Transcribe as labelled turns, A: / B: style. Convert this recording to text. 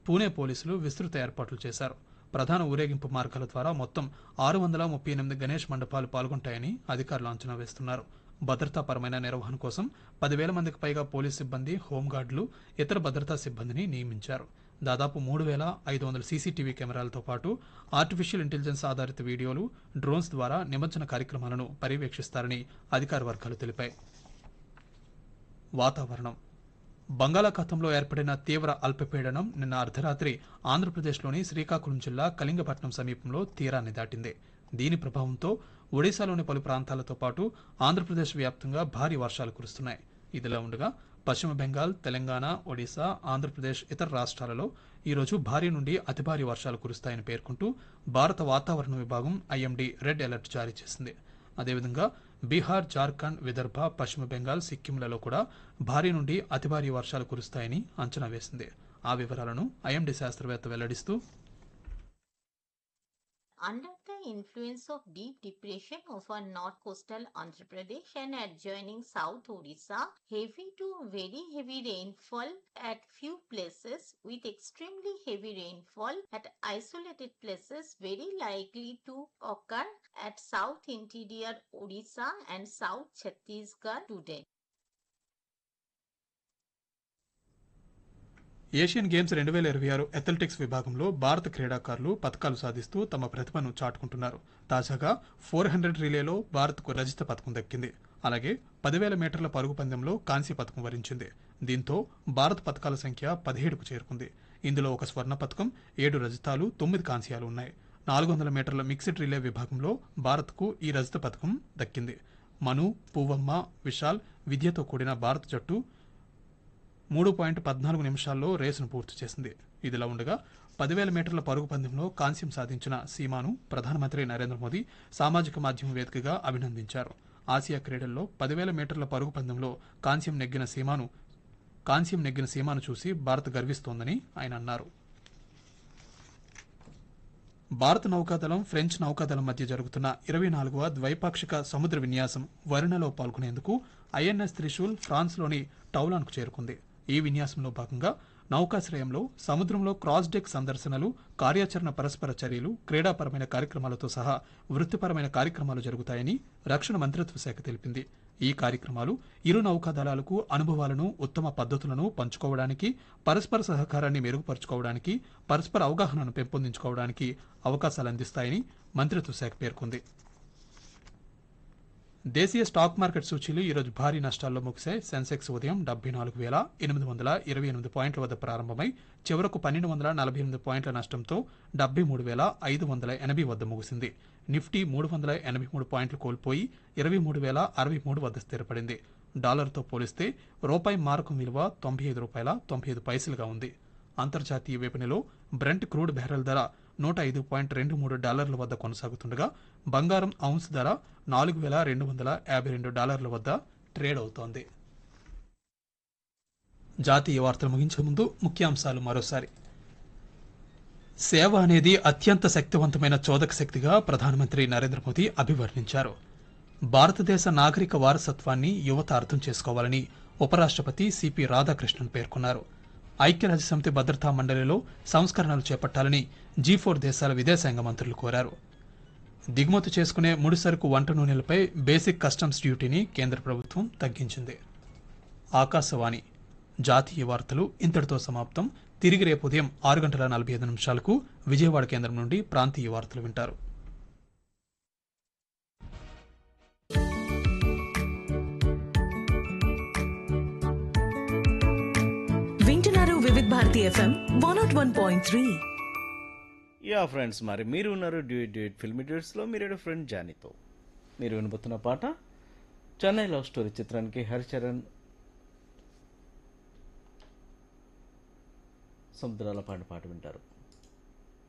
A: పూణే పోలీసులు విస్తృత ఏర్పాట్లు చేశారు ప్రధాన ఊరేగింపు మార్గాల ద్వారా మొత్తం ఆరు వందల ముప్పై ఎనిమిది గణేష్ మండపాలు పాల్గొంటాయని అధికారులు అంచనా వేస్తున్నారు భద్రతాపరమైన నిర్వహణ కోసం పదివేల మందికి పైగా పోలీస్ సిబ్బంది హోంగార్డులు ఇతర భద్రతా సిబ్బందిని నియమించారు దాదాపు మూడు వేల ఐదు వందల సీసీటీవీ కెమెరాలతో పాటు ఆర్టిఫిషియల్ ఇంటెలిజెన్స్ ఆధారిత వీడియోలు డ్రోన్స్ ద్వారా నిమజ్జన కార్యక్రమాలను పర్యవేక్షిస్తారని అధికార వర్గాలు తెలిపాయి వాతావరణం బంగాళాఖాతంలో ఏర్పడిన తీవ్ర అల్పపీడనం నిన్న అర్ధరాత్రి ఆంధ్రప్రదేశ్లోని శ్రీకాకుళం జిల్లా కళింగపట్నం సమీపంలో తీరాన్ని దాటింది దీని ప్రభావంతో ఒడిశాలోని పలు ప్రాంతాలతో పాటు ఆంధ్రప్రదేశ్ వ్యాప్తంగా భారీ వర్షాలు కురుస్తున్నాయి ఇదిలా ఉండగా పశ్చిమ బెంగాల్ తెలంగాణ ఒడిశా ఆంధ్రప్రదేశ్ ఇతర రాష్ట్రాలలో ఈరోజు భారీ నుండి అతి భారీ వర్షాలు కురుస్తాయని పేర్కొంటూ భారత వాతావరణ విభాగం ఐఎండీ రెడ్ అలర్ట్ జారీ చేసింది అదేవిధంగా బీహార్ జార్ఖండ్ విదర్భ పశ్చిమ బెంగాల్ సిక్కింలలో కూడా భారీ నుండి అతి భారీ వర్షాలు కురుస్తాయని అంచనా వేసింది ఆ వివరాలను ఐఎండీ శాస్త్రవేత్త వెల్లడిస్తూ
B: Under the influence of deep depression over north coastal Andhra Pradesh and adjoining South Odisha, heavy to very heavy rainfall at few places with extremely heavy rainfall at isolated places very likely to occur at South interior Odisha and South Chhattisgarh today.
A: Asian Games రెండు వేల ఇరవై ఆరు athletics విభాగంలో భారత క్రీడాకారులు పథకాలు సాధిస్తూ తమ ప్రతిభను చాటుకుంటున్నారు తాజాగా ఫోర్ హండ్రెడ్ రిలేలో భారత్కు రజత పథకం దక్కింది అలాగే పదివేల మీటర్ల పరుగు పందెంలో కాంస్య పథకం వరించింది దీంతో భారత్ పథకాల సంఖ్య పదిహేడుకు చేరుకుంది ఇందులో ఒక స్వర్ణ పథకం ఏడు రజతాలు తొమ్మిది కాంస్యాలు ఉన్నాయి నాలుగు వందల మీటర్ల మిక్స్డ్ రిలే విభాగంలో భారత్కు ఈ రజత పథకం దక్కింది మను పువ్వమ్మ విశాల్ విద్యతో కూడిన భారత జట్టు మూడు పాయింట్ పద్నాలుగు నిమిషాల్లో రేసును పూర్తి చేసింది ఇదిలా ఉండగా పదివేల మీటర్ల పరుగు పందెంలో కాంస్యం సాధించిన సీమాను ప్రధానమంత్రి నరేంద్ర మోదీ సామాజిక మాధ్యమం వేదికగా అభినందించారు ఆసియా క్రీడల్లో పదివేల మీటర్ల పరుగు పందెంలో కాంస్యం నెగ్గిన సీమాను కాంస్యం నెగ్గిన సీమాను చూసి భారత్ గర్విస్తోందని ఆయన అన్నారు భారత నౌకాదళం ఫ్రెంచ్ నౌకాదళం మధ్య జరుగుతున్న ఇరవై నాలుగవ ద్వైపాక్షిక సముద్ర విన్యాసం వరుణలో పాల్గొనేందుకు ఐఎన్ఎస్ త్రిశూల్ ఫ్రాన్స్లోని టౌలాన్కు చేరుకుంది ఈ విన్యాసంలో భాగంగా నౌకాశ్రయంలో సముద్రంలో క్రాస్ డెక్ సందర్శనలు కార్యాచరణ పరస్పర చర్యలు క్రీడాపరమైన కార్యక్రమాలతో సహా వృత్తిపరమైన కార్యక్రమాలు జరుగుతాయని రక్షణ మంత్రిత్వ శాఖ తెలిపింది ఈ కార్యక్రమాలు ఇరు నౌకాదళాలకు అనుభవాలను ఉత్తమ పద్ధతులను పంచుకోవడానికి పరస్పర సహకారాన్ని మెరుగుపరుచుకోవడానికి పరస్పర అవగాహనను పెంపొందించుకోవడానికి అవకాశాలు అందిస్తాయని మంత్రిత్వ శాఖ పేర్కొంది దేశీయ స్టాక్ మార్కెట్ సూచీలు ఈరోజు భారీ నష్టాల్లో ముగిశాయి సెన్సెక్స్ ఉదయం డెబ్బై నాలుగు వేల ఎనిమిది వందల ఇరవై ఎనిమిది పాయింట్ల వద్ద ప్రారంభమై చివరకు పన్నెండు వందల నలభై ఎనిమిది పాయింట్ల నష్టంతో డెబ్బై మూడు వేల ఐదు వందల ఎనభై వద్ద ముగిసింది నిఫ్టీ మూడు వందల ఎనభై మూడు పాయింట్లు కోల్పోయి ఇరవై మూడు వేల అరవై మూడు వద్ద స్థిరపడింది డాలర్తో పోలిస్తే రూపాయి మారకం విలువ తొంభై ఐదు రూపాయల తొంభై ఐదు పైసలుగా ఉంది అంతర్జాతీయ విపణిలో బ్రెంట్ క్రూడ్ బ్యారెల్ ధర నూట ఐదు పాయింట్ రెండు మూడు డాలర్ల వద్ద కొనసాగుతుండగా బంగారం ఔన్స్ ధర నాలుగు వేల రెండు వందల యాభై రెండు డాలర్ల వద్ద ట్రేడ్ అవుతోంది జాతీయ వార్తలు ముగించే ముందు ముఖ్యాంశాలు మరోసారి సేవ అనేది అత్యంత శక్తివంతమైన చోదక శక్తిగా ప్రధానమంత్రి నరేంద్ర మోదీ అభివర్ణించారు భారతదేశ నాగరిక వారసత్వాన్ని యువత అర్థం చేసుకోవాలని ఉపరాష్ట్రపతి సిపి రాధాకృష్ణన్ పేర్కొన్నారు ఐక్యరాజ్య సమితి భద్రతా మండలిలో సంస్కరణలు చేపట్టాలని జీ ఫోర్ దేశాల విదేశాంగ మంత్రులు కోరారు దిగుమతి చేసుకునే ముడిసరుకు వంట నూనెలపై బేసిక్ కస్టమ్స్ డ్యూటీని కేంద్ర ప్రభుత్వం తగ్గించింది ఆకాశవాణి జాతీయ వార్తలు ఇంతటితో సమాప్తం తిరిగి రేపు ఉదయం ఆరు గంటల నలభై ఐదు నిమిషాలకు విజయవాడ కేంద్రం నుండి ప్రాంతీయ వార్తలు వింటారు
C: వింటున్నారు Vividh Bharati FM one naught one point three
D: yeah friends మరి మీరు ఉన్నారు డ్యూట్ డ్యూట్ ఫిల్మ్ డ్యూట్స్లో మీరు ఫ్రెండ్ జానీతో మీరు వినబోతున్న పాట చెన్నై లవ్ స్టోరీ చిత్రానికి హరిచరణ్ సముద్రాల పాట పాట వింటారు